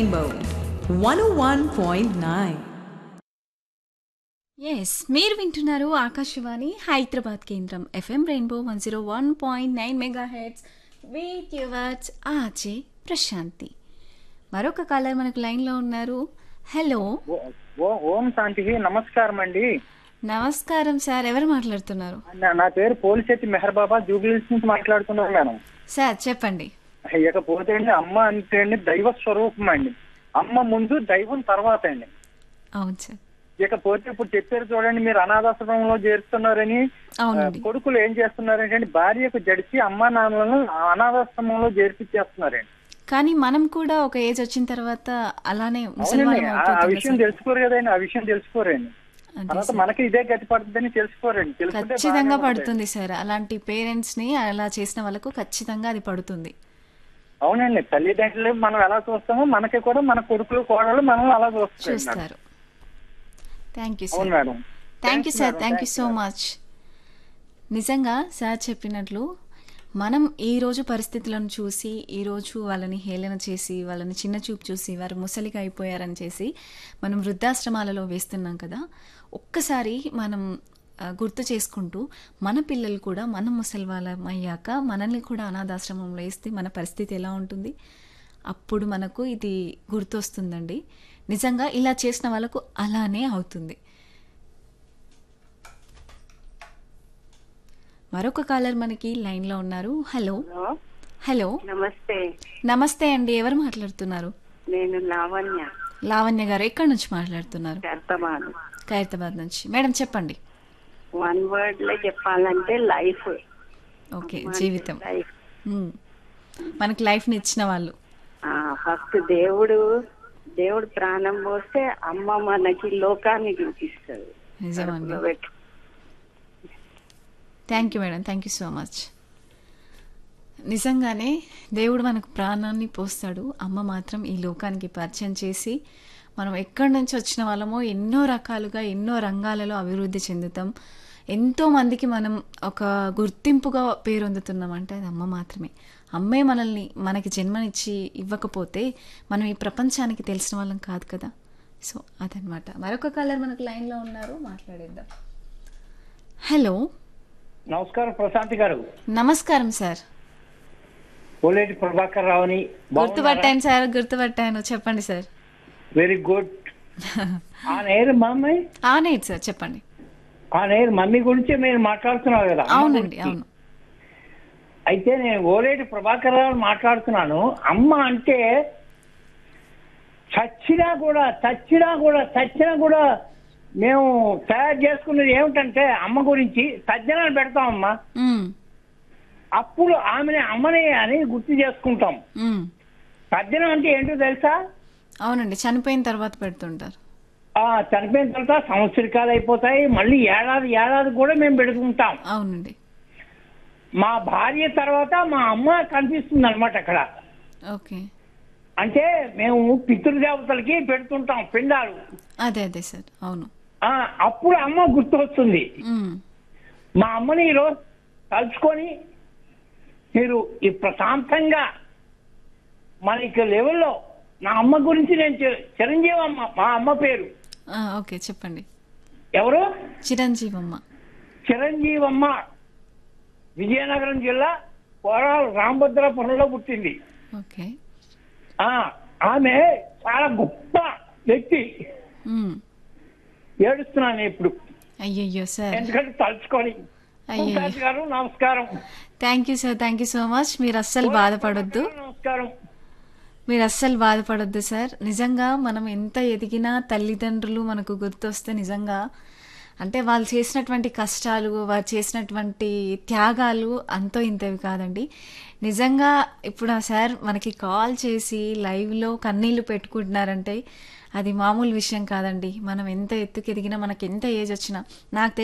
Rainbow 101.9. Yes మీరు వింటున్నారు ఆకాశవాణి హైదరాబాద్ కేంద్రం FM rainbow one zero one point nine mega heads with yours ఆచే ప్రశాంతి మరొక కాలర్ మనకు లైన్లో ఉన్నారు హలో ఓ- ఓ- ఓం శాంతి నమస్కారం అండి నమస్కారం సార్ ఎవరు మాట్లాడుతున్నారు నా- నా పేరు పోలిశెట్టి మెహర్ బాబా జూబ్లీహిల్స్ నుంచి మాట్లాడుతున్నాను మేడం సార్ చెప్పండి ఇకపోతే అండి అమ్మ అంటే అండి దైవ స్వరూపం అండి అమ్మ ముందు దైవం తర్వాత అండి అవును సార్ ఇకపోతే ఇప్పుడు చెప్పారు చూడండి మీరు అనాథాశ్రమంలో చేరుతున్నారని అవునండి ఆ, కొడుకులు ఏం చేస్తున్నారంటే అండి భార్యకు జడిచి అమ్మ నాన్నలను అనాథాశ్రమంలో చేర్పించేస్తున్నారండి కానీ మనం కూడా ఒక ఏజ్ వచ్చిన తర్వాత అలానే అవునండి ముసలివాళ్ళం ఆ- ఆ అయిపోతున్నాం విషయం సార్. తెలుసుకోరు కదండి ఆ విషయం తెలుసుకోరండి అదే తర్వాత సార్. మనకి ఇదే గతి పడుతుందని తెలుసుకోరండి తెలుసుకుంటే ఖచ్చితంగా బాగానే ఉంటుంది. పడుతుంది సార్ అలాంటి పేరెంట్స్ ని అలా చేసిన వాళ్ళకు ఖచ్చితంగా అది పడుతుంది అవునండి తల్లిదండ్రులు మనం ఎలా చూస్తామో మనకి కూడా మన కొడుకులు కోడలు మనం అలా చూస్తాం మేడం. చూస్తారు థ్యాంక్ యూ అవును sir madam thank you Thanks, sir madam. Thank you Thanks, so madam. Much నిజంగా సార్ చెప్పినట్లు మనం ఈ రోజు పరిస్థితులను చూసి ఈ రోజు వాళ్ళని హేళన చేసి వాళ్ళని చిన్న చూపు చూసి వారు ముసలిగా అయిపోయారని చేసి మనం వృద్ధాశ్రమాలలో వేస్తున్నాం కదా ఒక్కసారి మనం ఆ, గుర్తు చేసుకుంటూ మన పిల్లలు కూడా మనం ముసలి వాళ్ళం అయ్యాక మనల్ని కూడా అనాథాశ్రమంలో వేస్తే మన పరిస్థితి ఎలా ఉంటుంది అప్పుడు మనకు ఇది గుర్తొస్తుందండి నిజంగా ఇలా చేసిన వాళ్ళకు అలానే అవుతుంది మరొక కాలర్ మనకి లైన్లో ఉన్నారు హలో హలో హలో నమస్తే నమస్తే అండి ఎవరు మాట్లాడుతున్నారు నేను లావణ్య లావణ్య గారు ఎక్కడి నుంచి మాట్లాడుతున్నారు కర్తమాను ఖైరతాబాద్ నుంచి మేడం చెప్పండి వన్ వర్డ్ లో చెప్పాలంటే లైఫ్ ఓకే జీవితం లైఫ్ మ్మ్. మనకి లైఫ్ని ఇచ్చిన వాళ్ళు ఫస్ట్ దేవుడు దేవుడు ప్రాణం పోస్తే అమ్మ మనకి లోకాన్ని చూపిస్తుంది నిజమండి కడుపులో పెట్టు. Thank you madam thank you so much నిజంగానే దేవుడు మనకు ప్రాణాన్ని పోస్తాడు అమ్మ మాత్రం ఈ లోకానికి పరిచయం చేసి మనం ఎక్కడి నుంచి వచ్చిన వాళ్ళమో ఎన్నో రకాలుగా ఎన్నో రంగాలలో అభివృద్ధి చెందుతాం ఎంతో మందికి మనం ఒక గుర్తింపుగా పేరొందుతున్నాం అంటే అది అమ్మ మాత్రమే అమ్మే మనల్ని మనకి జన్మనిచ్చి ఇవ్వకపోతే మనం ఈ ప్రపంచానికి తెలిసిన వాళ్ళం కాదు కదా సో అదనమాట మరొక కలర్ మనకు లైన్లో ఉన్నారు మాట్లాడేద్దాం హలో నమస్కారం ప్రశాంతి గారు నమస్కారం సార్ పోలేటి ప్రభాకర్ రావుని గుర్తుపట్టాను సార్ గుర్తుపట్టాను చెప్పండి సార్ వెరీ గుడ్ ఆ నేరు మమ్మీ ఆనేది సార్ చెప్పండి ఆ నేరు మమ్మీ గురించి మీరు మాట్లాడుతున్నారు కదా అమ్మ అవునండి గురించి. అవును అయితే నేను ఓలేటి ప్రభాకర్ రావు మాట్లాడుతున్నాను అమ్మ అంటే చచ్చినా కూడా చచ్చినా కూడా చచ్చినా కూడా మేము తయారు చేసుకున్నది ఏమిటంటే అమ్మ గురించి సజ్జనాలు పెడతామమ్మా మ్మ్. అప్పుడు ఆమెని అమ్మని అని గుర్తు చేసుకుంటాం మ్మ్. సజ్జనం అంటే ఏంటో తెలుసా అవునండి చనిపోయిన తర్వాత పెడుతుంటారు ఆ చనిపోయిన తర్వాత సంవత్సరికాలు అయిపోతాయి మళ్ళీ ఏడాది ఏడాది కూడా మేము పెడుకుంటాం అవునండి మా భార్య తర్వాత మా అమ్మ కనిపిస్తుంది అనమాట అక్కడ ఓకే అంటే మేము పితృదేవతలకి పెడుతుంటాం పిండాలు అదే అదే సార్ అవును ఆ అప్పుడు అమ్మ గుర్తొస్తుంది మ్మ్. మా అమ్మని ఈరోజు తలుచుకొని మీరు ఈ ప్రశాంతంగా మనకి లెవెల్లో నా అమ్మ గురించి నేను చి- చిరంజీవి అమ్మ మా అమ్మ పేరు ఆ, ఓకే చెప్పండి ఎవరు చిరంజీవమ్మ చిరంజీవమ్మ విజయనగరం జిల్లా కోరాలు రామభద్రాపురంలో పుట్టింది ఓకే ఆ ఆమె చాలా గొప్ప వ్యక్తి మ్మ్. ఏడుస్తున్నాను ఇప్పుడు అయ్యయ్యో సార్ ఎందుకంటే తలుచుకొని అయ్యయ్యో ప్రసాద్ గారు నమస్కారం thank you sir thank you so much మీరు అస్సలు బాధపడొద్దు నమస్కారం మీరు అస్సలు బాధపడొద్దు సార్ నిజంగా మనం ఎంత ఎదిగినా తల్లిదండ్రులు మనకు గుర్తొస్తే నిజంగా అంటే వాళ్ళు చేసినటువంటి కష్టాలు వారు చేసినటువంటి త్యాగాలు అంతో ఇంతవి కాదండి నిజంగా ఇప్పుడు ఆ సార్ మనకి కాల్ చేసి లైవ్లో కన్నీళ్లు పెట్టుకుంటున్నారంటే అది మామూలు విషయం కాదండి మనం ఎంత ఎత్తుకు ఎదిగినా మనకి ఎంత ఏజ్ వచ్చినా నాకు తెలిసి